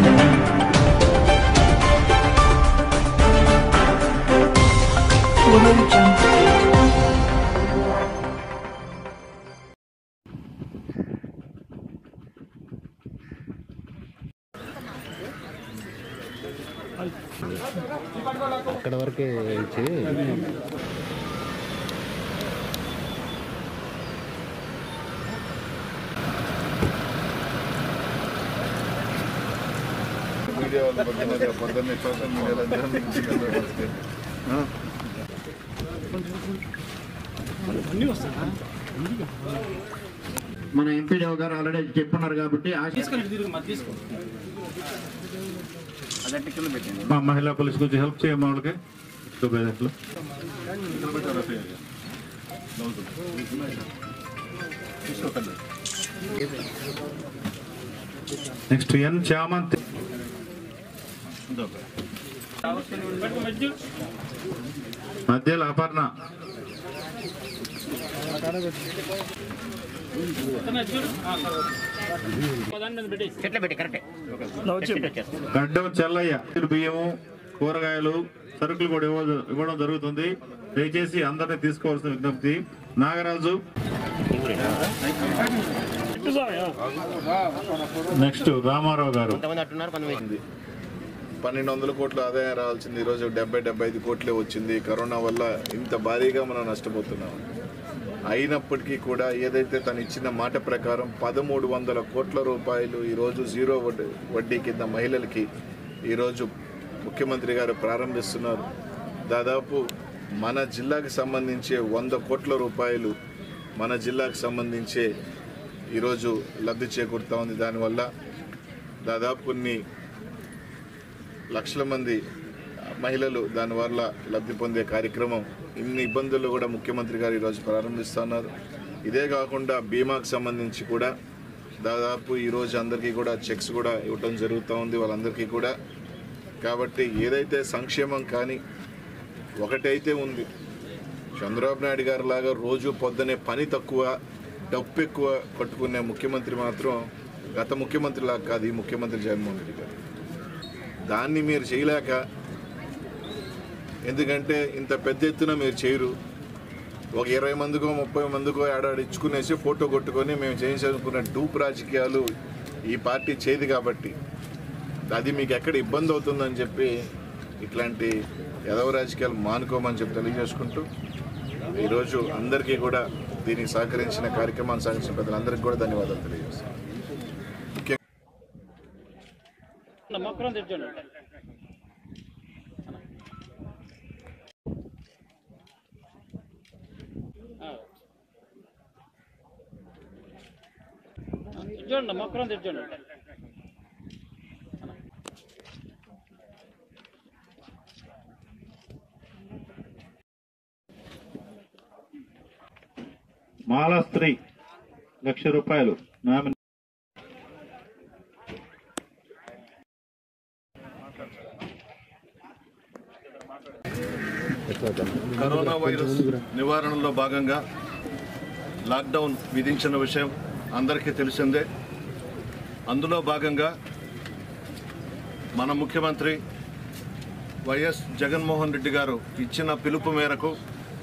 Audio Jungle. అక్కడ వరకే ఇచ్చి మీడియా వాళ్ళ పొద్దున్న పొద్దున్నే సోషల్ మీడియాలో అందరం నుంచి ఆ? మన ఎంపీడీఓ గారు ఆల్రెడీ చెప్పున్నారు కాబట్టి ఆశ మా మహిళా పోలీస్ కొంచెం హెల్ప్ చేయమ్మా వాళ్ళకి చూపేదట్లు నెక్స్ట్ ఎన్ చామంతి మధ్యలో అపర్ణ గడ్డం చెల్లయ్య బియ్యము కూరగాయలు సరుకులు కూడా ఇవ్వ- ఇవ్వడం జరుగుతుంది దయచేసి అందరినీ తీసుకోవాల్సిన విజ్ఞప్తి నాగరాజు నెక్స్ట్ రామారావు గారు పన్నెండు వందల కోట్ల ఆదాయం రావాల్సింది ఈరోజు డెబ్బై డెబ్బై ఐదు కోట్లే వచ్చింది కరోనా వల్ల ఇంత భారీగా మనం నష్టపోతున్నాం అయినప్పటికీ కూడా ఏదైతే తను ఇచ్చిన మాట ప్రకారం పదమూడు వందల కోట్ల రూపాయలు ఈరోజు జీరో వడ్డీ వడ్డీ కింద మహిళలకి ఈరోజు ముఖ్యమంత్రి గారు ప్రారంభిస్తున్నారు దాదాపు మన జిల్లాకు సంబంధించే వంద కోట్ల రూపాయలు మన జిల్లాకు సంబంధించే ఈరోజు లబ్ధి చేకూరుతా ఉంది దానివల్ల దాదాపు కొన్ని లక్షల మంది మహిళలు దానివల్ల లబ్ధి పొందే కార్యక్రమం ఇన్ని ఇబ్బందులు కూడా ముఖ్యమంత్రి గారు ఈరోజు ప్రారంభిస్తున్నారు ఇదే కాకుండా బీమాకు సంబంధించి కూడా దాదాపు ఈరోజు అందరికీ కూడా చెక్స్ కూడా ఇవ్వటం జరుగుతూ ఉంది వాళ్ళందరికీ కూడా కాబట్టి ఏదైతే సంక్షేమం కానీ ఒకటైతే ఉంది చంద్రబాబు నాయుడు గారి లాగా రోజు పొద్దునే పని తక్కువ డబ్బు ఎక్కువ కట్టుకునే ముఖ్యమంత్రి మాత్రం గత ముఖ్యమంత్రి లాగా కాదు ఈ ముఖ్యమంత్రి జగన్మోహన్ రెడ్డి గారు దాన్ని మీరు చేయలేక ఎందుకంటే ఇంత పెద్ద ఎత్తున మీరు చేయరు ఒక ఇరవై మందికో ముప్పై మందికో ఏడాడు ఇచ్చుకునేసి ఫోటో కొట్టుకొని మేము చేయించాలనుకున్న డూప్ రాజకీయాలు ఈ పార్టీ చేయదు కాబట్టి అది మీకు ఎక్కడ ఇబ్బంది అవుతుందని చెప్పి ఇట్లాంటి ఎదవ రాజకీయాలు మానుకోమని చెప్పి తెలియజేసుకుంటూ ఈరోజు అందరికీ కూడా దీనికి సహకరించిన కార్యక్రమాన్ని సహకరించిన పెద్దలందరికీ కూడా ధన్యవాదాలు తెలియజేస్తాను చూడండి మొక్కరం తెచ్చండి మాలా స్త్రీ లక్ష రూపాయలు నామినీ కరోనా వైరస్ నివారణలో భాగంగా లాక్డౌన్ విధించిన విషయం అందరికీ తెలిసిందే అందులో భాగంగా మన ముఖ్యమంత్రి వైఎస్ జగన్మోహన్ రెడ్డి గారు ఇచ్చిన పిలుపు మేరకు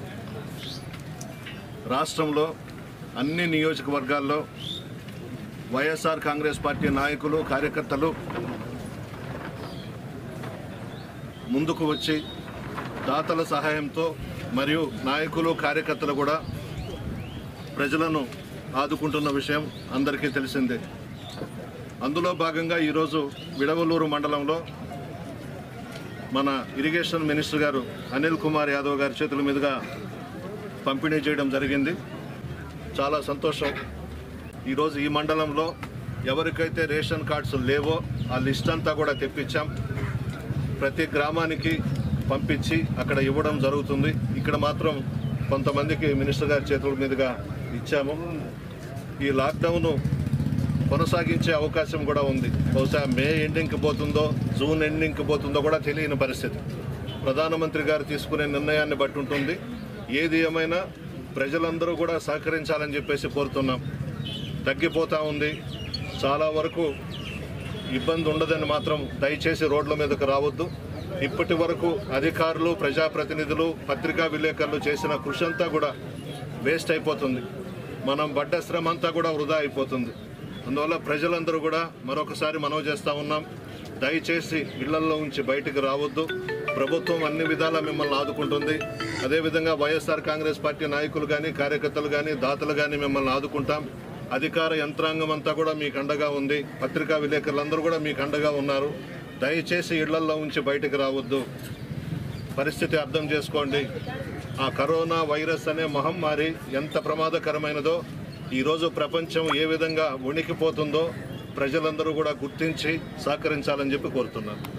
రాష్ట్రంలో అన్ని నియోజకవర్గాల్లో వైఎస్ఆర్ కాంగ్రెస్ పార్టీ నాయకులు కార్యకర్తలు ముందుకు వచ్చి దాతల సహాయంతో మరియు నాయకులు కార్యకర్తలు కూడా ప్రజలను ఆదుకుంటున్న విషయం అందరికీ తెలిసిందే అందులో భాగంగా ఈరోజు విడవలూరు మండలంలో మన ఇరిగేషన్ మినిస్టర్ గారు అనిల్ కుమార్ యాదవ్ గారి చేతుల మీదుగా పంపిణీ చేయడం జరిగింది చాలా సంతోషం ఈరోజు ఈ మండలంలో ఎవరికైతే రేషన్ కార్డ్స్ లేవో ఆ లిస్ట్ అంతా కూడా తెప్పించాం ప్రతి గ్రామానికి పంపించి అక్కడ ఇవ్వడం జరుగుతుంది ఇక్కడ మాత్రం కొంతమందికి మినిస్టర్ గారి చేతుల మీదుగా ఇచ్చాము ఈ లాక్డౌన్ కొనసాగించే అవకాశం కూడా ఉంది బహుశా మే ఎండింగ్కి పోతుందో జూన్ ఎండింగ్కి పోతుందో కూడా తెలియని పరిస్థితి ప్రధానమంత్రి గారు తీసుకునే నిర్ణయాన్ని బట్టి ఉంటుంది ఏది ఏమైనా ప్రజలందరూ కూడా సహకరించాలని చెప్పేసి కోరుతున్నాం తగ్గిపోతూ ఉంది చాలా వరకు ఇబ్బంది ఉండదని మాత్రం దయచేసి రోడ్ల మీదకు రావద్దు ఇప్పటి వరకు అధికారులు ప్రజాప్రతినిధులు పత్రికా విలేకరులు చేసిన కృషి అంతా కూడా వేస్ట్ అయిపోతుంది మనం పడ్డ శ్రమ అంతా కూడా వృధా అయిపోతుంది అందువల్ల ప్రజలందరూ కూడా మరొకసారి మనవి చేస్తూ ఉన్నాం దయచేసి ఇళ్లల్లో ఉంచి బయటకు రావద్దు ప్రభుత్వం అన్ని విధాలా మిమ్మల్ని ఆదుకుంటుంది అదేవిధంగా వైఎస్ఆర్ కాంగ్రెస్ పార్టీ నాయకులు కానీ కార్యకర్తలు కానీ దాతలు కానీ మిమ్మల్ని ఆదుకుంటాం అధికార యంత్రాంగం అంతా కూడా మీకు అండగా ఉంది పత్రికా విలేకరులందరూ కూడా మీకు అండగా ఉన్నారు దయచేసి ఇళ్లల్లో ఉంచి బయటకు రావద్దు పరిస్థితి అర్థం చేసుకోండి ఆ కరోనా వైరస్ అనే మహమ్మారి ఎంత ప్రమాదకరమైనదో ఈరోజు ప్రపంచం ఏ విధంగా ఉనికిపోతుందో ప్రజలందరూ కూడా గుర్తించి సహకరించాలని చెప్పి కోరుతున్నాను